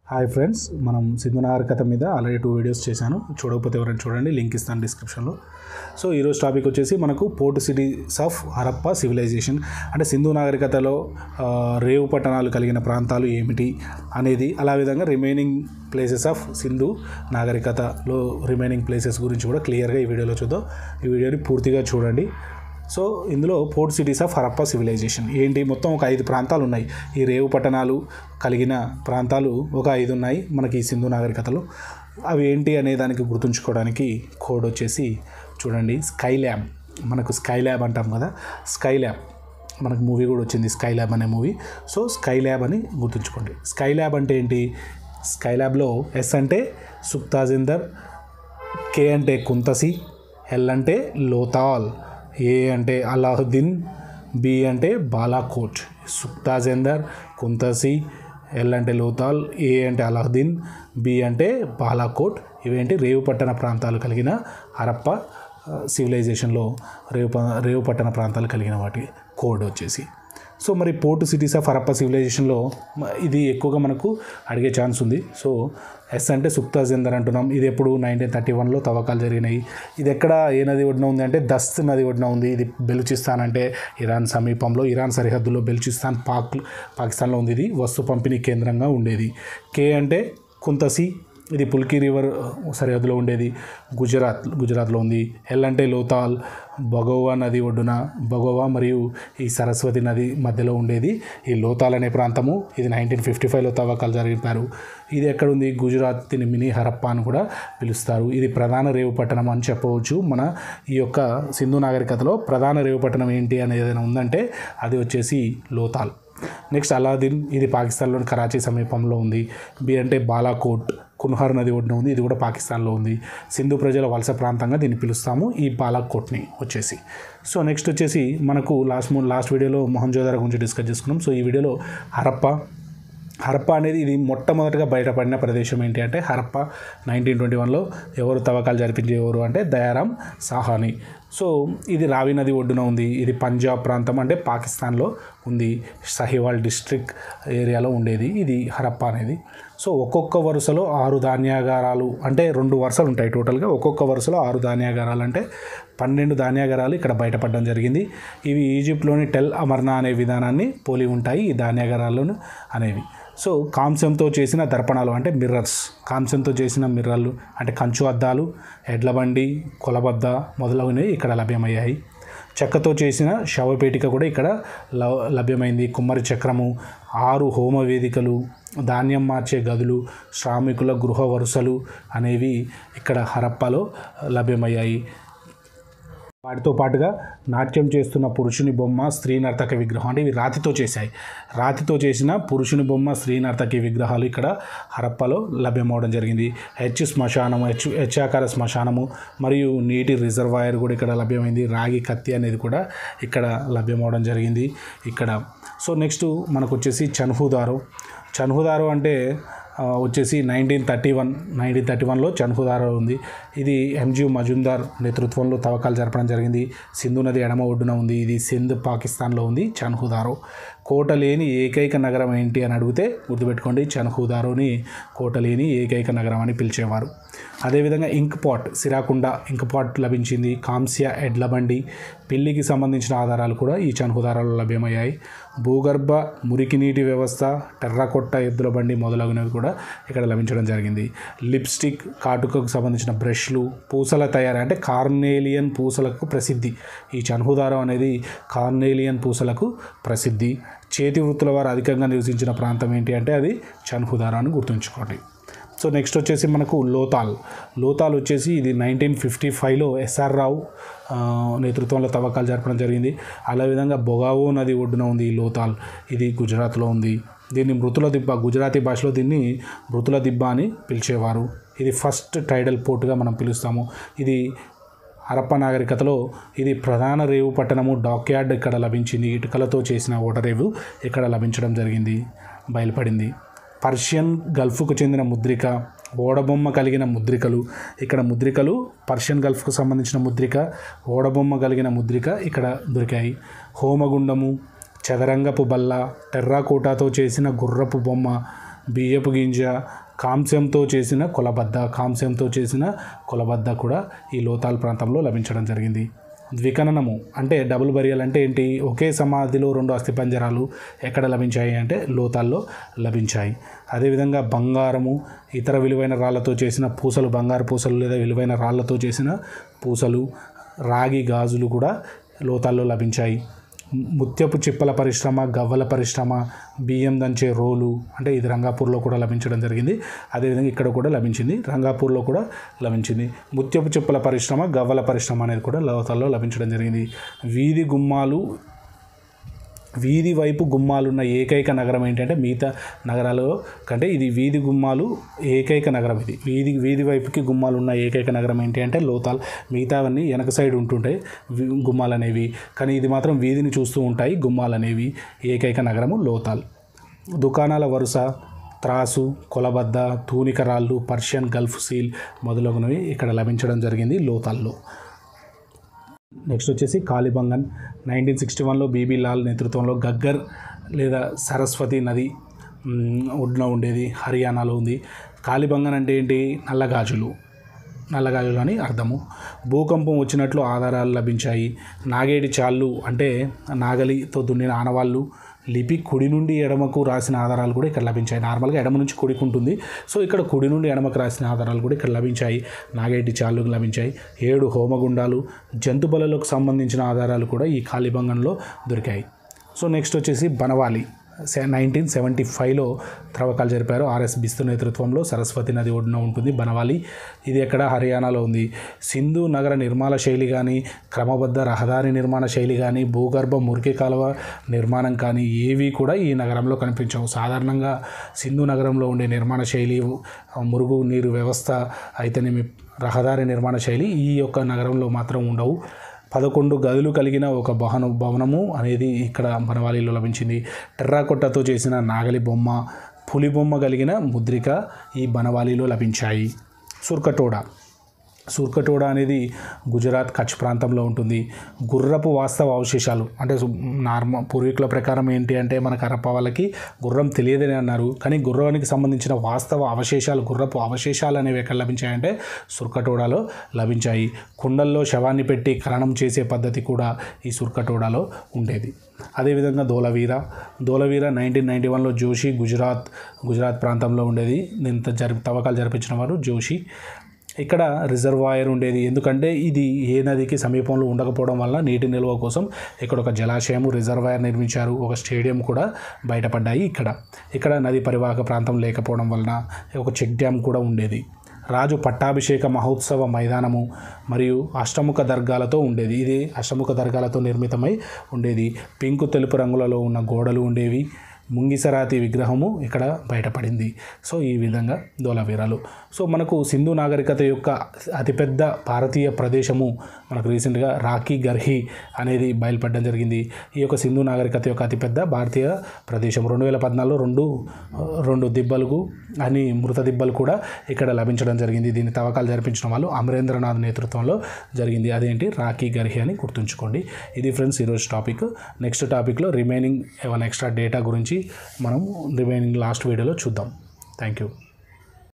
hi friends మనం సింధు నాగరికత మీద ఆల్రెడీ టూ వీడియోస్ చేశాను చూడకపోతే ఎవరైనా చూడండి లింక్ ఇస్తాను డిస్క్రిప్షన్లో సో ఈరోజు టాపిక్ వచ్చేసి మనకు port cities of Harappa civilization అంటే సింధు నాగరికతలో ఆ, రేవు పట్టణాలు కలిగిన ప్రాంతాలు ఏమిటి అనేది అలా విధంగా రిమైనింగ్ ప్లేసెస్ ఆఫ్ సింధు నాగరికతలో రిమైనింగ్ ప్లేసెస్ గురించి కూడా క్లియర్గా ఈ వీడియోలో చూద్దాం ఈ వీడియోని పూర్తిగా చూడండి సో ఇందులో port cities of Harappa civilization ఏంటి మొత్తం ఒక ఐదు ప్రాంతాలు ఉన్నాయి ఈ రేవు పట్టణాలు కలిగిన ప్రాంతాలు ఒక ఐదు ఉన్నాయి మనకి ఈ సింధు నాగరికతలో అవి ఏంటి అనే దానికి గుర్తుంచుకోవడానికి కోడ్ వచ్చేసి చూడండి స్కై ల్యాబ్ మనకు స్కై ల్యాబ్ అంటాం కదా స్కై ల్యాబ్ మనకు మూవీ కూడా వచ్చింది స్కై ల్యాబ్ అనే మూవీ సో స్కై ల్యాబ్ అని గుర్తుంచుకోండి స్కై ల్యాబ్ అంటే ఏంటి స్కై ల్యాబ్లో ఎస్ అంటే సుక్తాజిందర్ కే అంటే కుంతసి ఎల్ అంటే లోతాల్ ఏ అంటే అలాహుద్దీన్ బి అంటే బాలాకోట్ సుక్తాజేందర్ కుంతసి ఎల్ అంటే లోతాల్ ఏ అంటే అలాహుద్దీన్ బి అంటే బాలాకోట్ ఇవేంటి రేవు పట్టణ ప్రాంతాలు కలిగిన హరప్ప ఆ, సివిలైజేషన్లో రేవు ప- రేవు పట్టణ ప్రాంతాలు కలిగిన వాటి కోడ్ వచ్చేసి సో మరి పోర్ట్ సిటీస్ ఆఫ్ హరప్ప సివిలైజేషన్లో మ- ఇది ఎక్కువగా మనకు అడిగే ఛాన్స్ ఉంది సో ఎస్ అంటే సుక్తాజేందర్ అంటున్నాం ఇది ఎప్పుడు నైన్టీన్ థర్టీ వన్లో తవ్వకాలు జరిగినాయి ఇది ఎక్కడ ఏ నది ఒడ్డున ఉంది అంటే దస్త్ నది ఒడ్డున ఉంది ఇది బెలుచిస్తాన్ అంటే ఇరాన్ సమీపంలో ఇరాన్ సరిహద్దులో బెలుచిస్తాన్ పాక్ పాకిస్తాన్లో ఉంది ఇది వస్తు పంపిణీ కేంద్రంగా ఉండేది కే అంటే కుంతసి ఇది పుల్కి రివర్ సరిహద్దులో ఉండేది గుజరాత్ గుజరాత్లో ఉంది ఎల్ అంటే లోతాల్ బగోవా నది ఒడ్డున బగోవా మరియు ఈ సరస్వతి నది మధ్యలో ఉండేది ఈ లోతాల్ అనే ప్రాంతము ఇది నైన్టీన్ ఫిఫ్టీ ఫైవ్లో తవ్వకాలు జరిపారు ఇది ఎక్కడ ఉంది గుజరాత్ దీన్ని మినీ హరప్పా అని కూడా పిలుస్తారు ఇది ప్రధాన రేవు పట్టణం అని చెప్పవచ్చు మన ఈ యొక్క సింధు నాగరికతలో ప్రధాన రేవు పట్టణం ఏంటి అనేది ఏదైనా ఉందంటే అది వచ్చేసి లోతాల్ నెక్స్ట్ అలాదీన్ ఇది పాకిస్తాన్లోని కరాచీ సమీపంలో ఉంది బి అంటే బాలాకోట్ కున్హార్ నది ఒడ్డున ఉంది ఇది కూడా పాకిస్తాన్లో ఉంది సింధు ప్రజల వలస ప్రాంతంగా దీన్ని పిలుస్తాము ఈ బాలాకోట్ని వచ్చేసి సో నెక్స్ట్ వచ్చేసి మనకు లాస్ట్ మూ లాస్ట్ వీడియోలో మొహంజోదార గురించి డిస్కస్ చేసుకున్నాం సో ఈ వీడియోలో హరప్ప హరప్ప అనేది ఇది మొట్టమొదటిగా బయటపడిన ప్రదేశం ఏంటి అంటే హరప్ప నైన్టీన్ ట్వంటీ వన్లో ఎవరు తవ్వకాలు జరిపించే ఎవరు అంటే దయారాం సాహాని సో ఇది రావి నది ఒడ్డున ఉంది ఇది పంజాబ్ ప్రాంతం అంటే పాకిస్తాన్లో ఉంది సహివాల్ డిస్ట్రిక్ట్ ఏరియాలో ఉండేది ఇది హరప్ప అనేది సో ఒక్కొక్క వరుసలో ఆరు ధాన్యాగారాలు అంటే రెండు వరుసలు ఉంటాయి టోటల్గా ఒక్కొక్క వరుసలో ఆరు ధాన్యాగారాలు అంటే పన్నెండు ధాన్యాగారాలు ఇక్కడ బయటపడడం జరిగింది ఇవి ఈజిప్ట్లోని టెల్ అమర్నా అనే విధానాన్ని పోలి ఉంటాయి ఈ ధాన్యాగారాలను అనేవి సో కాంస్యంతో చేసిన దర్పణాలు అంటే మిర్రర్స్ కాంస్యంతో చేసిన మిర్రర్లు అంటే కంచు అద్దాలు ఎడ్ల బండి కొలబద్ద మొదలగునవి ఇక్కడ లభ్యమయ్యాయి చెక్కతో చేసిన శవపేటిక కూడా ఇక్కడ ల- లభ్యమైంది కుమ్మరి చక్రము ఆరు హోమ వేదికలు ధాన్యం మార్చే గదులు శ్రామికుల గృహ వరుసలు అనేవి ఇక్కడ హరప్పలో లభ్యమయ్యాయి వాటితో పాటుగా నాట్యం చేస్తున్న పురుషుని బొమ్మ స్త్రీ నర్తక విగ్రహం అంటే ఇవి రాతితో చేశాయి రాతితో చేసిన పురుషుని బొమ్మ స్త్రీ నర్తకి విగ్రహాలు ఇక్కడ హరప్పలో లభ్యమవడం జరిగింది హెచ్ శ్మశానము హెచ్ హెచ్ఆకార శ్మశానము మరియు నీటి రిజర్వాయర్ కూడా ఇక్కడ లభ్యమైంది రాగి కత్తి అనేది కూడా ఇక్కడ లభ్యమవడం జరిగింది ఇక్కడ సో నెక్స్ట్ మనకు వచ్చేసి చన్హుదారు చన్హుదారు అంటే ఆ, వచ్చేసి nineteen thirty one nineteen thirty వన్లో చన్హుదారో ఉంది ఇది ఎంజీ మజుందార్ నేతృత్వంలో తవ్వకాలు జరపడం జరిగింది సింధు నది ఎడమ ఒడ్డున ఉంది ఇది సింధ్ పాకిస్తాన్లో ఉంది చన్హుదారో కోట లేని ఏకైక నగరం ఏంటి అని అడిగితే గుర్తుపెట్టుకోండి చన్హుదారోని కోట లేని ఏకైక నగరం అని పిలిచేవారు అదేవిధంగా ఇంక్ పాట్ సిరాకుండ ఇంక్ పాట్ లభించింది కాంస్య ఎడ్ల బండి పెళ్లికి సంబంధించిన ఆధారాలు కూడా ఈ చన్హుదారాలో లభ్యమయ్యాయి భూగర్భ మురికి నీటి వ్యవస్థ టెర్రకొట్ట ఎద్దుల బండి మొదలగునవి కూడా ఇక్కడ లభించడం జరిగింది లిప్స్టిక్ కాటుకకు సంబంధించిన బ్రష్లు పూసల తయారీ అంటే కార్నేలియన్ పూసలకు ప్రసిద్ధి ఈ చన్హుదారం అనేది కార్నేలియన్ పూసలకు ప్రసిద్ధి చేతి వృత్తుల వారు అధికంగా నివసించిన ప్రాంతం ఏంటి అంటే అది చన్హుదారా అని గుర్తుంచుకోండి సో నెక్స్ట్ వచ్చేసి మనకు లోతాల్ లోతాల్ వచ్చేసి ఇది నైన్టీన్ ఫిఫ్టీ ఫైవ్లో ఎస్ఆర్ రావు ఆ, నేతృత్వంలో తవ్వకాలు జరపడం జరిగింది అలా విధంగా బొగావో నది ఒడ్డున ఉంది ఈ లోతాల్ ఇది గుజరాత్లో ఉంది దీన్ని మృతుల దిబ్బ గుజరాతీ భాషలో దీన్ని మృతుల దిబ్బ అని పిలిచేవారు ఇది ఫస్ట్ టైడల్ పోర్టుగా మనం పిలుస్తాము ఇది హరప్ప నాగరికతలో ఇది ప్రధాన రేవు పట్టణము డాక్యార్డ్ ఇక్కడ లభించింది ఇటుకలతో చేసిన ఓటరేవు ఇక్కడ లభించడం జరిగింది బయలుపడింది పర్షియన్ గల్ఫ్కు చెందిన ముద్రిక ఓడబొమ్మ కలిగిన ముద్రికలు ఇక్కడ ముద్రికలు పర్షియన్ గల్ఫ్కు సంబంధించిన ముద్రిక ఓడబొమ్మ కలిగిన ముద్రిక ఇక్కడ దొరికాయి హోమగుండము చదరంగపు బల్ల టెర్రాకోటాతో చేసిన గుర్రపు బొమ్మ బియ్యపు గింజ కాంస్యంతో చేసిన కొలబద్ద కాంస్యంతో చేసిన కొలబద్ద కూడా ఈ లోతాల్ ప్రాంతంలో లభించడం జరిగింది ద్వికణనము అంటే డబుల్ బరియల్ అంటే ఏంటి ఒకే సమాధిలో రెండు అస్థిపంజరాలు ఎక్కడ లభించాయి అంటే లోతాల్లో లభించాయి అదేవిధంగా బంగారము ఇతర విలువైన రాళ్ళతో చేసిన పూసలు బంగారు పూసలు లేదా విలువైన రాళ్ళతో చేసిన పూసలు రాగి గాజులు కూడా లోతాల్లో లభించాయి ముత్యపు చిప్పల పరిశ్రమ గవ్వల పరిశ్రమ బియ్యం దంచే రోలు అంటే ఇది రంగాపూర్లో కూడా లభించడం జరిగింది అదేవిధంగా ఇక్కడ కూడా లభించింది రంగాపూర్లో కూడా లభించింది ముత్యపు చిప్పల పరిశ్రమ గవ్వల పరిశ్రమ అనేది కూడా లోతాల్లో లభించడం జరిగింది వీధి గుమ్మాలు వీధి వైపు గుమ్మాలున్న ఏకైక నగరం ఏంటంటే మిగతా నగరాల కంటే ఇది వీధి గుమ్మాలు ఏకైక నగరం ఇది వీధి వీధి వైపుకి గుమ్మాలు ఉన్న ఏకైక నగరం ఏంటి అంటే లోతాల్ మిగతావన్నీ వెనక సైడ్ ఉంటుంటాయి వి- గుమ్మాలు అనేవి కానీ ఇది మాత్రం వీధిని చూస్తూ ఉంటాయి గుమ్మాలు అనేవి ఏకైక నగరము లోతాల్ దుకాణాల వరుస త్రాసు కొలబద్ద తూనికరాళ్ళు పర్షియన్ గల్ఫ్ సీల్ మొదలగునవి ఇక్కడ లభించడం జరిగింది లోతాల్లో నెక్స్ట్ వచ్చేసి కాళీబంగన్ నైన్టీన్ సిక్స్టీ వన్లో బీబీ లాల్ నేతృత్వంలో గగ్గర్ లేదా సరస్వతి నది మ్, ఒడ్డున ఉండేది హర్యానాలో ఉంది కాళీబంగన్ అంటే ఏంటి నల్లగాజులు నల్లగాజులు అని అర్థము భూకంపం వచ్చినట్లు ఆధారాలు లభించాయి నాగేటి చాళ్ళు అంటే నాగలితో దున్నిన ఆనవాళ్ళు లిపి కుడి నుండి ఎడమకు రాసిన ఆధారాలు కూడా ఇక్కడ లభించాయి నార్మల్గా ఎడమ నుంచి కుడికి ఉంటుంది సో ఇక్కడ కుడి నుండి ఎడమకు రాసిన ఆధారాలు కూడా ఇక్కడ లభించాయి నాగేటి చాళ్ళు లభించాయి ఏడు హోమగుండాలు జంతు బలులకు సంబంధించిన ఆధారాలు కూడా ఈ కాళీబంగంలో దొరికాయి సో నెక్స్ట్ వచ్చేసి బనవాలి నైన్టీన్ సెవెంటీ ఫైవ్లో త్రవ్వకాలు జరిపారు ఆర్ఎస్ బిస్తు నేతృత్వంలో సరస్వతి నది ఒడ్డున ఉంటుంది బనవాలి ఇది ఎక్కడ హర్యానాలో ఉంది సింధు నగర నిర్మాణ శైలి కానీ క్రమబద్ధ రహదారి నిర్మాణ శైలి కానీ భూగర్భ మురికి కాలువ నిర్మాణం కానీ ఏవి కూడా ఈ నగరంలో కనిపించవు సాధారణంగా సింధు నగరంలో ఉండే నిర్మాణ శైలి మురుగు నీరు వ్యవస్థ అయితేనేమి రహదారి నిర్మాణ శైలి ఈ యొక్క నగరంలో మాత్రం ఉండవు పదకొండు గదులు కలిగిన ఒక భవన భవనము అనేది ఇక్కడ బనవాలీలో లభించింది టెర్రాకొట్టతో చేసిన నాగలి బొమ్మ పులి బొమ్మ కలిగిన ముద్రిక ఈ బనవాలీలో లభించాయి సుర్కటోడా సూర్కటోడా అనేది గుజరాత్ కచ్ ప్రాంతంలో ఉంటుంది గుర్రపు వాస్తవ అవశేషాలు అంటే నార్మల్ పూర్వీకుల ప్రకారం ఏంటి అంటే మనకు హరప్ప వాళ్ళకి గుర్రం తెలియదని అన్నారు కానీ గుర్రానికి సంబంధించిన వాస్తవ అవశేషాలు గుర్రపు అవశేషాలు అనేవి ఎక్కడ లభించాయంటే సుర్కటోడాలో లభించాయి కుండల్లో శవాన్ని పెట్టి ఖననం చేసే పద్ధతి కూడా ఈ సుర్కటోడాలో ఉండేది అదేవిధంగా దోలవీర దోలవీర నైన్టీన్ నైంటీ వన్లో జోషి గుజరాత్ గుజరాత్ ప్రాంతంలో ఉండేది దీంతో జరిపి తవ్వకాలు జరిపించిన వారు జోషి ఇక్కడ రిజర్వాయర్ ఉండేది ఎందుకంటే ఇది ఏ నదికి సమీపంలో ఉండకపోవడం వల్ల నీటి నిల్వ కోసం ఇక్కడ ఒక జలాశయం రిజర్వాయర్ నిర్మించారు ఒక స్టేడియం కూడా బయటపడ్డాయి ఇక్కడ ఇక్కడ నది పరివాహక ప్రాంతం లేకపోవడం వలన ఒక చెక్ డ్యామ్ కూడా ఉండేది రాజు పట్టాభిషేక మహోత్సవ మైదానము మరియు అష్టముఖ దర్గాలతో ఉండేది ఇది అష్టముఖ దర్గాలతో నిర్మితమై ఉండేది పింకు తెలుపు రంగులలో ఉన్న గోడలు ఉండేవి ముంగిసరాతి విగ్రహము ఇక్కడ బయటపడింది సో ఈ విధంగా దోలవీరాలు సో మనకు సింధు నాగరికత యొక్క అతిపెద్ద భారతీయ ప్రదేశము మనకు రీసెంట్గా రాఖీ గర్హి అనేది బయలుపడడం జరిగింది ఈ యొక్క సింధు నాగరికత యొక్క అతిపెద్ద భారతీయ ప్రదేశం రెండు వేల పద్నాలుగులో రెండు రెండు దిబ్బలకు అని మృత దిబ్బలు కూడా ఇక్కడ లభించడం జరిగింది దీన్ని తవ్వకాలు జరిపించిన వాళ్ళు అమరేంద్రనాథ్ నేతృత్వంలో జరిగింది అదేంటి రాఖీ గర్హి అని గుర్తుంచుకోండి ఇది ఫ్రెండ్స్ ఈరోజు టాపిక్ నెక్స్ట్ టాపిక్లో రిమైనింగ్ ఏమైనా ఎక్స్ట్రా డేటా గురించి మనం రిమైనింగ్ లాస్ట్ వీడియోలో చూద్దాం థ్యాంక్ యూ